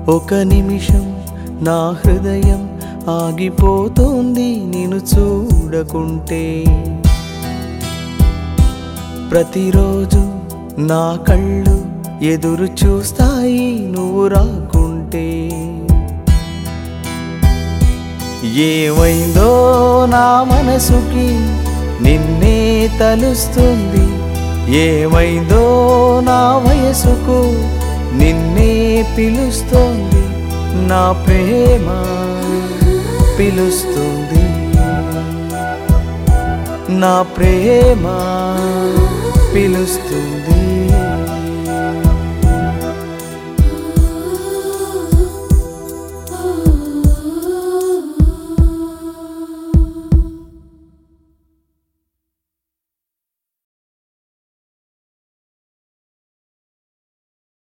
ఒక నిమిషం నా హృదయం ఆగిపోతుంది నేను చూడకుంటే ప్రతిరోజు నా కళ్ళు ఎదురు చూస్తాయి నువ్వు రాకుంటే ఏమైందో నా మనసుకి నిన్నే తలుస్తుంది ఏమైందో నా వయసుకు నిన్నే పిలుస్తోంది నా ప్రేమ పిలుస్తుంది నా ప్రేమ పిలుస్తుంది